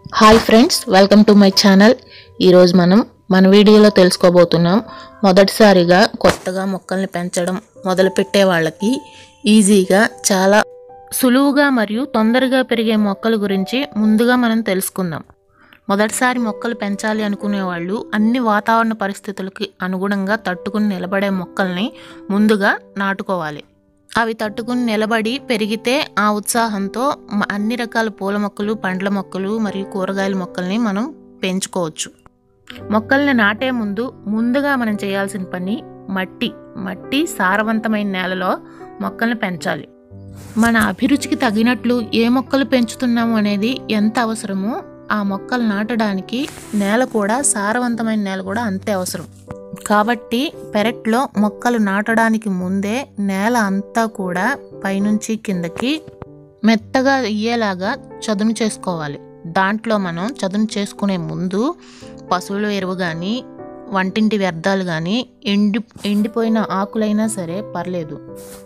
hi friends welcome to my channel ఈరోజు మనం మన వీడియోలో తెలుసుకోబోతున్నాం మొదటిసారిగా కొత్తగా మొక్కల్ని పెంచడం మొదలుపెట్టే వాళ్ళకి ఈజీగా చాలా సులువుగా మరియు తొందరగా పెరిగే మొక్కల గురించి ముందుగా మనం తెలుసుకుందాం మొదటిసారి మొక్కలు పెంచాలి అనుకునే వాళ్ళు అన్ని వాతావరణ పరిస్థితులకి అనుగుణంగా తట్టుకుని నిలబడే మొక్కల్ని ముందుగా నాటుకోవాలి అవి తట్టుకుని నిలబడి పెరిగితే ఆ ఉత్సాహంతో మ- అన్ని రకాల పూల మొక్కలు పండ్ల మొక్కలు మరియు కూరగాయల మొక్కల్ని మనం పెంచుకోవచ్చు మొక్కల్ని నాటే ముందు ముందుగా మనం చేయాల్సిన పని మట్టి మట్టి సారవంతమైన నేలలో మొక్కల్ని పెంచాలి మన అభిరుచికి తగినట్లు ఏ మొక్కలు పెంచుతున్నాము అనేది ఎంత అవసరమో ఆ మొక్కలు నాటడానికి నేల కూడా సారవంతమైన నేల కూడా అంతే అవసరం కాబట్టి పెరట్లో మొక్కలు నాటడానికి ముందే నేల అంతా కూడా పైనుంచి కిందకి మెత్తగా అయ్యేలాగా చదును చేసుకోవాలి దాంట్లో మనం చదును చేసుకునే ముందు పశువుల ఎరువు కానీ వంటింటి వ్యర్థాలు కానీ ఎండి ఎండిపోయిన ఆకులైనా సరే పర్లేదు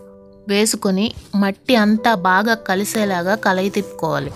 వేసుకొని మట్టి అంతా బాగా కలిసేలాగా కలయి తిప్పుకోవాలి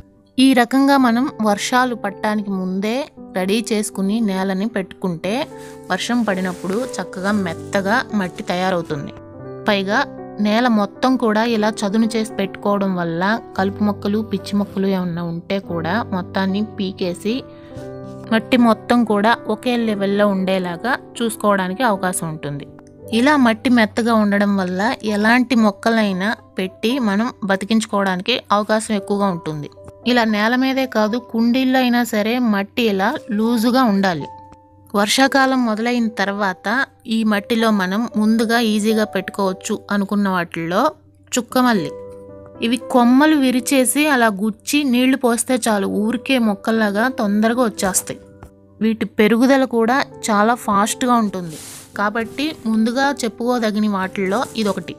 ఈ రకంగా మనం వర్షాలు పట్టడానికి ముందే రెడీ చేసుకుని నేలని పెట్టుకుంటే వర్షం పడినప్పుడు చక్కగా మెత్తగా మట్టి తయారవుతుంది పైగా నేల మొత్తం కూడా ఇలా చదును చేసి పెట్టుకోవడం వల్ల కలుపు మొక్కలు పిచ్చి మొక్కలు ఏమన్నా ఉంటే కూడా మొత్తాన్ని పీకేసి మట్టి మొత్తం కూడా ఒకే లెవెల్లో ఉండేలాగా చూసుకోవడానికి అవకాశం ఉంటుంది ఇలా మట్టి మెత్తగా ఉండడం వల్ల ఎలాంటి మొక్కలైనా పెట్టి మనం బతికించుకోవడానికి అవకాశం ఎక్కువగా ఉంటుంది ఇలా నేల మీదే కాదు కుండీల్లో అయినా సరే మట్టి ఇలా లూజుగా ఉండాలి వర్షాకాలం మొదలైన తర్వాత ఈ మట్టిలో మనం ముందుగా ఈజీగా పెట్టుకోవచ్చు అనుకున్న వాటిల్లో చుక్కమల్లి ఇవి కొమ్మలు విరిచేసి అలా గుచ్చి నీళ్లు పోస్తే చాలు ఊరికే మొక్కల్లాగా తొందరగా వచ్చేస్తాయి వీటి పెరుగుదల కూడా చాలా ఫాస్ట్గా ఉంటుంది కాబట్టి ముందుగా చెప్పుకోదగిన వాటిల్లో ఇదొకటి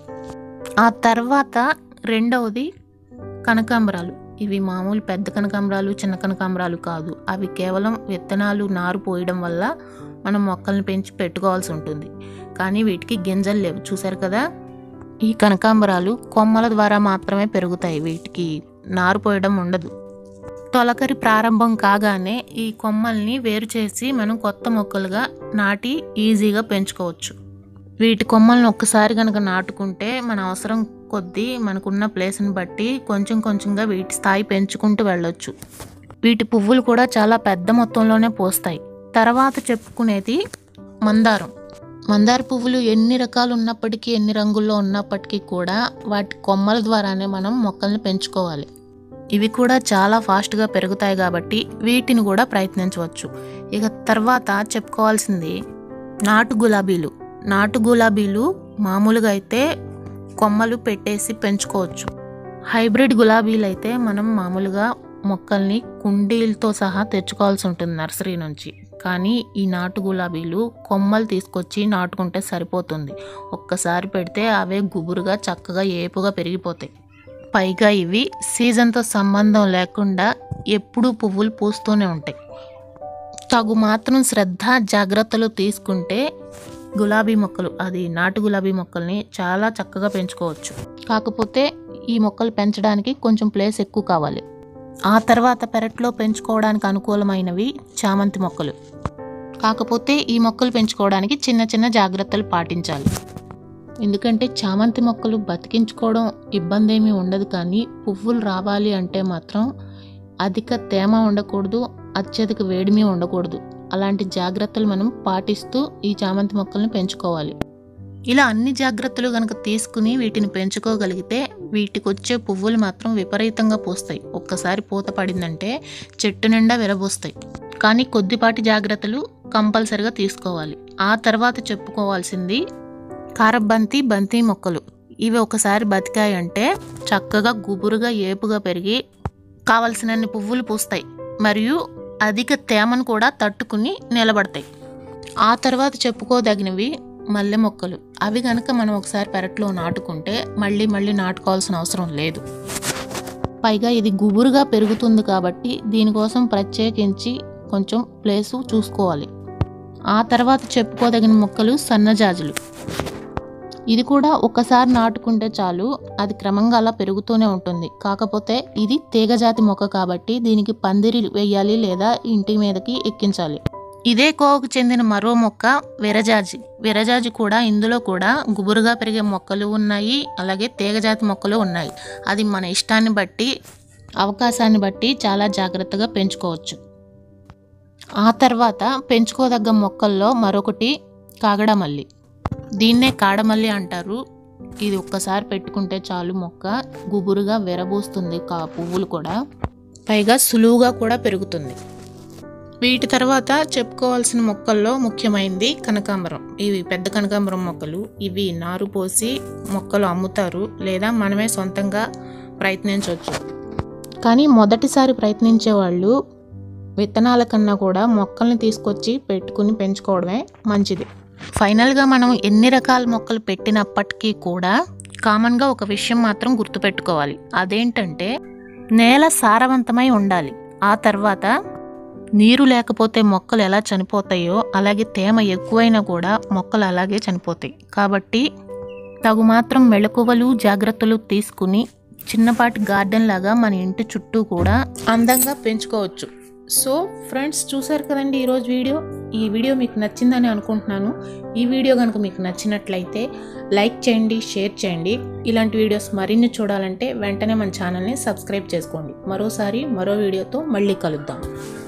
ఆ తర్వాత రెండవది కనకాంబరాలు ఇవి మామూలు పెద్ద కనకాంబరాలు చిన్న కనకాంబరాలు కాదు అవి కేవలం విత్తనాలు నారు పోయడం వల్ల మనం మొక్కల్ని పెంచి పెట్టుకోవాల్సి ఉంటుంది కానీ వీటికి గింజలు లేవు చూసారు కదా ఈ కనకాంబరాలు కొమ్మల ద్వారా మాత్రమే పెరుగుతాయి వీటికి నారు పోయడం ఉండదు తొలకరి ప్రారంభం కాగానే ఈ కొమ్మల్ని వేరు చేసి మనం కొత్త మొక్కలుగా నాటి ఈజీగా పెంచుకోవచ్చు వీటి కొమ్మల్ని ఒక్కసారి కనుక నాటుకుంటే మన అవసరం కొద్దీ మనకున్న ప్లేస్ని బట్టి కొంచెం కొంచెంగా వీటి స్థాయి పెంచుకుంటూ వెళ్ళొచ్చు వీటి పువ్వులు కూడా చాలా పెద్ద మొత్తంలోనే పోస్తాయి తర్వాత చెప్పుకునేది మందారం మందార పువ్వులు ఎన్ని రకాలు ఉన్నప్పటికీ ఎన్ని రంగుల్లో ఉన్నప్పటికీ కూడా వాటి కొమ్మల ద్వారానే మనం మొక్కల్ని పెంచుకోవాలి ఇవి కూడా చాలా ఫాస్ట్గా పెరుగుతాయి కాబట్టి వీటిని కూడా ప్రయత్నించవచ్చు ఇక తర్వాత చెప్పుకోవాల్సింది నాటు గులాబీలు నాటు గులాబీలు మామూలుగా అయితే కొమ్మలు పెట్టేసి పెంచుకోవచ్చు హైబ్రిడ్ గులాబీలు అయితే మనం మామూలుగా మొక్కల్ని కుండీలతో సహా తెచ్చుకోవాల్సి ఉంటుంది నర్సరీ నుంచి కానీ ఈ నాటు గులాబీలు కొమ్మలు తీసుకొచ్చి నాటుకుంటే సరిపోతుంది ఒక్కసారి పెడితే అవే గుబురుగా చక్కగా ఏపుగా పెరిగిపోతాయి పైగా ఇవి సీజన్తో సంబంధం లేకుండా ఎప్పుడూ పువ్వులు పూస్తూనే ఉంటాయి తగు మాత్రం శ్రద్ధ జాగ్రత్తలు తీసుకుంటే గులాబీ మొక్కలు అది నాటు గులాబీ మొక్కల్ని చాలా చక్కగా పెంచుకోవచ్చు కాకపోతే ఈ మొక్కలు పెంచడానికి కొంచెం ప్లేస్ ఎక్కువ కావాలి ఆ తర్వాత పెరట్లో పెంచుకోవడానికి అనుకూలమైనవి చామంతి మొక్కలు కాకపోతే ఈ మొక్కలు పెంచుకోవడానికి చిన్న చిన్న జాగ్రత్తలు పాటించాలి ఎందుకంటే చామంతి మొక్కలు బతికించుకోవడం ఇబ్బంది ఏమీ ఉండదు కానీ పువ్వులు రావాలి అంటే మాత్రం అధిక తేమ ఉండకూడదు అత్యధిక వేడిమి ఉండకూడదు అలాంటి జాగ్రత్తలు మనం పాటిస్తూ ఈ చామంతి మొక్కల్ని పెంచుకోవాలి ఇలా అన్ని జాగ్రత్తలు కనుక తీసుకుని వీటిని పెంచుకోగలిగితే వీటికి వచ్చే పువ్వులు మాత్రం విపరీతంగా పూస్తాయి ఒక్కసారి పూత పడిందంటే చెట్టు నిండా విరబోస్తాయి కానీ కొద్దిపాటి జాగ్రత్తలు కంపల్సరిగా తీసుకోవాలి ఆ తర్వాత చెప్పుకోవాల్సింది కారబంతి బంతి మొక్కలు ఇవి ఒకసారి బతికాయంటే చక్కగా గుబురుగా ఏపుగా పెరిగి కావలసినన్ని పువ్వులు పూస్తాయి మరియు అధిక తేమను కూడా తట్టుకుని నిలబడతాయి ఆ తర్వాత చెప్పుకోదగినవి మల్లె మొక్కలు అవి కనుక మనం ఒకసారి పెరట్లో నాటుకుంటే మళ్ళీ మళ్ళీ నాటుకోవాల్సిన అవసరం లేదు పైగా ఇది గుబురుగా పెరుగుతుంది కాబట్టి దీనికోసం ప్రత్యేకించి కొంచెం ప్లేసు చూసుకోవాలి ఆ తర్వాత చెప్పుకోదగిన మొక్కలు సన్నజాజులు ఇది కూడా ఒక్కసారి నాటుకుంటే చాలు అది క్రమంగా అలా పెరుగుతూనే ఉంటుంది కాకపోతే ఇది తీగజాతి మొక్క కాబట్టి దీనికి పందిరి వేయాలి లేదా ఇంటి మీదకి ఎక్కించాలి ఇదే కోవకు చెందిన మరో మొక్క విరజాజి విరజాజి కూడా ఇందులో కూడా గుబురుగా పెరిగే మొక్కలు ఉన్నాయి అలాగే తీగజాతి మొక్కలు ఉన్నాయి అది మన ఇష్టాన్ని బట్టి అవకాశాన్ని బట్టి చాలా జాగ్రత్తగా పెంచుకోవచ్చు ఆ తర్వాత పెంచుకోదగ్గ మొక్కల్లో మరొకటి కాగడమల్లి దీన్నే కాడమల్లి అంటారు ఇది ఒక్కసారి పెట్టుకుంటే చాలు మొక్క గుబురుగా విరబూస్తుంది కా పువ్వులు కూడా పైగా సులువుగా కూడా పెరుగుతుంది వీటి తర్వాత చెప్పుకోవాల్సిన మొక్కల్లో ముఖ్యమైనది కనకాంబరం ఇవి పెద్ద కనకాంబరం మొక్కలు ఇవి నారు పోసి మొక్కలు అమ్ముతారు లేదా మనమే సొంతంగా ప్రయత్నించవచ్చు కానీ మొదటిసారి ప్రయత్నించే వాళ్ళు విత్తనాల కన్నా కూడా మొక్కల్ని తీసుకొచ్చి పెట్టుకుని పెంచుకోవడమే మంచిది ఫైనల్గా మనం ఎన్ని రకాల మొక్కలు పెట్టినప్పటికీ కూడా కామన్గా ఒక విషయం మాత్రం గుర్తుపెట్టుకోవాలి అదేంటంటే నేల సారవంతమై ఉండాలి ఆ తర్వాత నీరు లేకపోతే మొక్కలు ఎలా చనిపోతాయో అలాగే తేమ ఎక్కువైనా కూడా మొక్కలు అలాగే చనిపోతాయి కాబట్టి తగు మాత్రం మెళకువలు జాగ్రత్తలు తీసుకుని చిన్నపాటి గార్డెన్ లాగా మన ఇంటి చుట్టూ కూడా అందంగా పెంచుకోవచ్చు సో ఫ్రెండ్స్ చూసారు కదండి ఈరోజు వీడియో ఈ వీడియో మీకు నచ్చిందని అనుకుంటున్నాను ఈ వీడియో కనుక మీకు నచ్చినట్లయితే లైక్ చేయండి షేర్ చేయండి ఇలాంటి వీడియోస్ మరిన్ని చూడాలంటే వెంటనే మన ఛానల్ని సబ్స్క్రైబ్ చేసుకోండి మరోసారి మరో వీడియోతో మళ్ళీ కలుద్దాం